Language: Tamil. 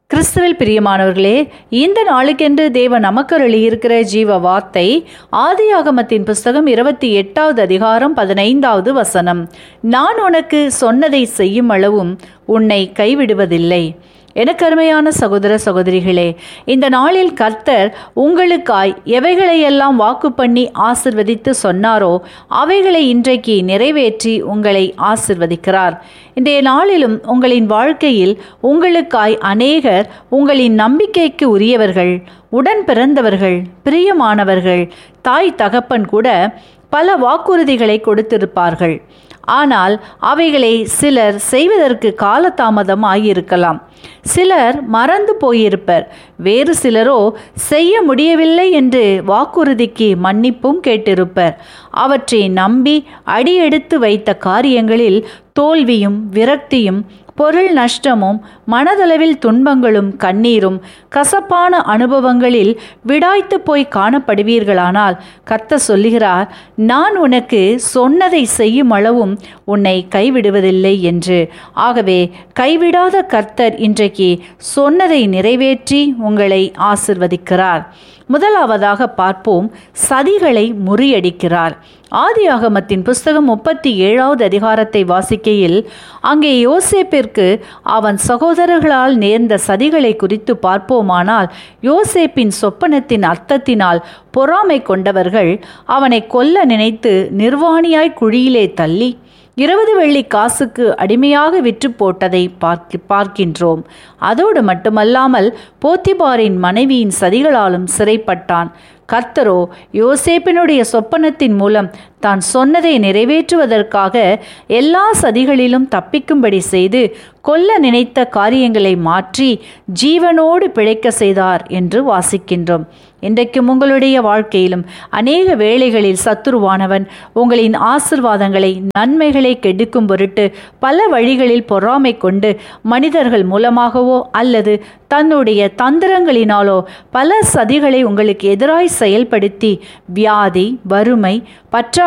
கிறிஸ்துவில் பிரியமானவர்களே இந்த நாளுக்கென்று தேவன் நமக்கருளி இருக்கிற ஜீவ வார்த்தை ஆதியாகமத்தின் புஸ்தகம் இருபத்தி எட்டாவது அதிகாரம் பதினைந்தாவது வசனம் நான் உனக்கு சொன்னதை செய்யும் அளவும் உன்னை கைவிடுவதில்லை எனக்கு அருமையான சகோதர சகோதரிகளே இந்த நாளில் கர்த்தர் உங்களுக்காய் எவைகளையெல்லாம் வாக்கு பண்ணி ஆசிர்வதித்து சொன்னாரோ அவைகளை இன்றைக்கு நிறைவேற்றி உங்களை ஆசிர்வதிக்கிறார் இன்றைய நாளிலும் உங்களின் வாழ்க்கையில் உங்களுக்காய் அநேகர் உங்களின் நம்பிக்கைக்கு உரியவர்கள் உடன் பிறந்தவர்கள் பிரியமானவர்கள் தாய் தகப்பன் கூட பல வாக்குறுதிகளை கொடுத்திருப்பார்கள் ஆனால் அவைகளை சிலர் செய்வதற்கு காலதாமதம் ஆகியிருக்கலாம் சிலர் மறந்து போயிருப்பர் வேறு சிலரோ செய்ய முடியவில்லை என்று வாக்குறுதிக்கு மன்னிப்பும் கேட்டிருப்பர் அவற்றை நம்பி அடியெடுத்து வைத்த காரியங்களில் தோல்வியும் விரக்தியும் பொருள் நஷ்டமும் மனதளவில் துன்பங்களும் கண்ணீரும் கசப்பான அனுபவங்களில் விடாய்த்து போய் காணப்படுவீர்களானால் கர்த்த சொல்லுகிறார் நான் உனக்கு சொன்னதை செய்யும் அளவும் உன்னை கைவிடுவதில்லை என்று ஆகவே கைவிடாத கர்த்தர் இன்றைக்கு சொன்னதை நிறைவேற்றி உங்களை ஆசிர்வதிக்கிறார் முதலாவதாக பார்ப்போம் சதிகளை முறியடிக்கிறார் ஆதியாகமத்தின் புஸ்தகம் முப்பத்தி ஏழாவது அதிகாரத்தை வாசிக்கையில் அங்கே யோசேப்பிற்கு அவன் சகோதரர்களால் நேர்ந்த சதிகளை குறித்து பார்ப்போமானால் யோசேப்பின் சொப்பனத்தின் அர்த்தத்தினால் பொறாமை கொண்டவர்கள் அவனை கொல்ல நினைத்து நிர்வாணியாய் குழியிலே தள்ளி இருபது வெள்ளி காசுக்கு அடிமையாக விற்று போட்டதை பார்க்க பார்க்கின்றோம் அதோடு மட்டுமல்லாமல் போத்திபாரின் மனைவியின் சதிகளாலும் சிறைப்பட்டான் கர்த்தரோ யோசேப்பினுடைய சொப்பனத்தின் மூலம் தான் சொன்னதை நிறைவேற்றுவதற்காக எல்லா சதிகளிலும் தப்பிக்கும்படி செய்து கொல்ல நினைத்த காரியங்களை மாற்றி ஜீவனோடு பிழைக்க செய்தார் என்று வாசிக்கின்றோம் இன்றைக்கும் உங்களுடைய வாழ்க்கையிலும் அநேக வேளைகளில் சத்துருவானவன் உங்களின் ஆசிர்வாதங்களை நன்மைகளை கெடுக்கும் பொருட்டு பல வழிகளில் பொறாமை கொண்டு மனிதர்கள் மூலமாகவோ அல்லது தன்னுடைய தந்திரங்களினாலோ பல சதிகளை உங்களுக்கு எதிராய் செயல்படுத்தி வியாதி வறுமை பற்றா